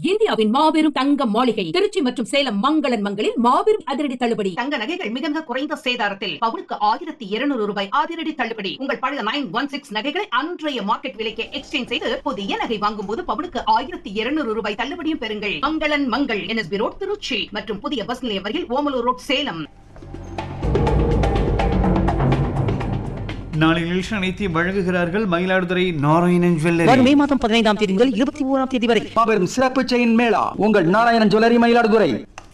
இந்தியாவின் மாபெரும் தங்க மாளிகை திருச்சி மற்றும் சேலம் மங்களன் மங்களில் மாபெரும் அதிரடி தள்ளுபடி தங்க நகைகள் மிக மிக குறைந்த சேதாரத்தில் பவுனுக்கு ஆயிரத்தி இருநூறு ரூபாய் அதிரடி தள்ளுபடி உங்கள் பழைய நைன் ஒன் சிக்ஸ் நகைகளை அன்றைய மார்க்கெட் விலைக்கு எக்ஸ்சேஞ்ச் செய்து புதிய நகை வாங்கும் போது பவுனுக்கு ஆயிரத்தி இருநூறு ரூபாய் தள்ளுபடியும் பெறுங்கள் மங்களன் மங்கள் என்எஸ்பி ரோட் திருச்சி மற்றும் புதிய பஸ் நிலையம் வரையில் ஓமலூர் ரோட் சேலம் நாளை நிகழ்ச்சி அனைத்தையும் வழங்குகிறார்கள் மயிலாடுதுறை நாராயணன் வரும் ஜுவல்லரி மே மாதம் பதினைந்தாம் தேதி முதல் இருபத்தி ஓராம் தேதி வரை மாபெரும் சிறப்பு செயின் மேளா உங்கள் நாராயணன் ஜுவல்லரி மயிலாடுதுறை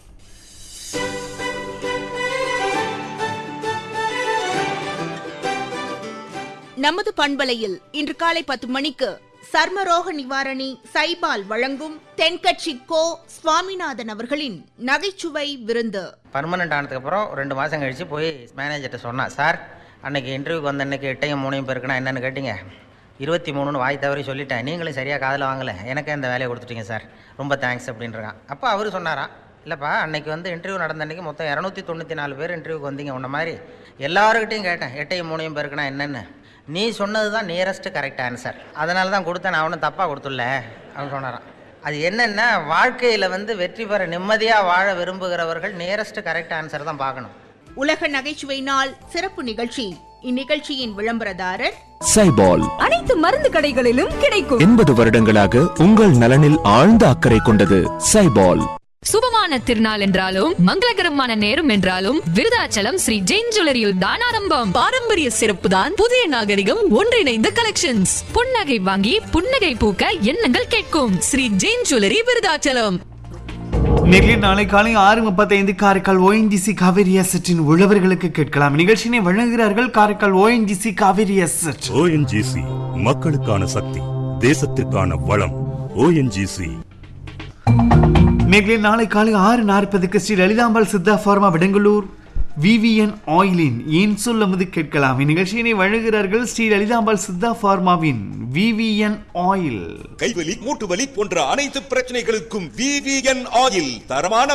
நமது பண்பலையில் இன்று காலை பத்து மணிக்கு சர்மரோக நிவாரணி சைபால் வழங்கும் தென்கட்சி கோ சுவாமிநாதன் அவர்களின் நகைச்சுவை விருந்து பர்மனெண்ட் ஆனதுக்கப்புறம் ரெண்டு மாதம் கழித்து போய் மேனேஜர்கிட்ட சொன்னான் சார் அன்னைக்கு இன்டர்வியூக்கு வந்த அன்னைக்கு எட்டையும் மூணையும் பேருக்குன்னா என்னென்னு கேட்டிங்க இருபத்தி மூணுன்னு வாய் தவறி சொல்லிட்டேன் நீங்களும் சரியாக காதில் வாங்கலை எனக்கே இந்த வேலையை கொடுத்துட்டீங்க சார் ரொம்ப தேங்க்ஸ் அப்படின்றான் அப்போ அவர் சொன்னாராம் இல்லைப்பா அன்னைக்கு வந்து இன்டர்வியூ நடந்த அன்னைக்கு மொத்தம் இரநூத்தி தொண்ணூற்றி நாலு பேர் இன்டர்வியூக்கு வந்தீங்க உன்ன மாதிரி எல்லாருக்கிட்டையும் கேட்டேன் எட்டையும் மூணையும் பேருக்குன்னா என்னென்னு நீ சொன்னது தான் நியரஸ்ட் கரெக்ட் ஆன்சர் அதனால தான் கொடுத்தேன் நான் ஒன்றும் தப்பாக கொடுத்துடல அவன் சொன்னாரான் அது என்னென்னா வாழ்க்கையில் வந்து வெற்றி பெற நிம்மதியாக வாழ விரும்புகிறவர்கள் நியரஸ்ட் கரெக்ட் ஆன்சர் தான் பார்க்கணும் உலக நகைச்சுவை நாள் சிறப்பு நிகழ்ச்சி இந்நிகழ்ச்சியின் விளம்பரதாரர் சைபால் அனைத்து மருந்து கடைகளிலும் கிடைக்கும் எண்பது வருடங்களாக உங்கள் நலனில் ஆழ்ந்த அக்கறை கொண்டது சைபால் சுபமான திருநாள் என்றாலும் மங்களகரமான நேரம் என்றாலும் விருதாச்சலம் ஸ்ரீ ஜெயின் ஜுவல்லரியில் தான் ஆரம்பம் பாரம்பரிய சிறப்பு தான் புதிய நாகரிகம் ஒன்றிணைந்த கலெக்ஷன்ஸ் புன்னகை வாங்கி புன்னகை பூக்க எண்ணங்கள் கேட்கும் ஸ்ரீ ஜெயின் ஜுவல்லரி விருதாச்சலம் நேரில் நாளை காலை ஆறு முப்பத்தைந்து காரைக்கால் ஓஎன்ஜிசி காவேரி அசட்டின் உழவர்களுக்கு கேட்கலாம் நிகழ்ச்சியினை வழங்குகிறார்கள் Karaikal ONGC Kaveri asset ONGC மக்களுக்கான சக்தி தேசத்திற்கான வளம் ஓஎன்ஜிசி நேரில் நாளை காலை ஆறு நாற்பதுக்கு ஸ்ரீ லலிதாம்பாள் சித்தா ஃபார்மா விடங்கலூர் விவிஎன் ஆயிலின் ஏன் சொல்லும்போது கேட்கலாம் இந்நிகழ்ச்சியினை வழங்குகிறார்கள் ஸ்ரீ லலிதாம்பாள் சித்தா ஃபார்மாவின் விவிஎன் ஆயில் கைவலி மூட்டு வலி போன்ற அனைத்து பிரச்சனைகளுக்கும் விவிஎன் ஆயில் தரமான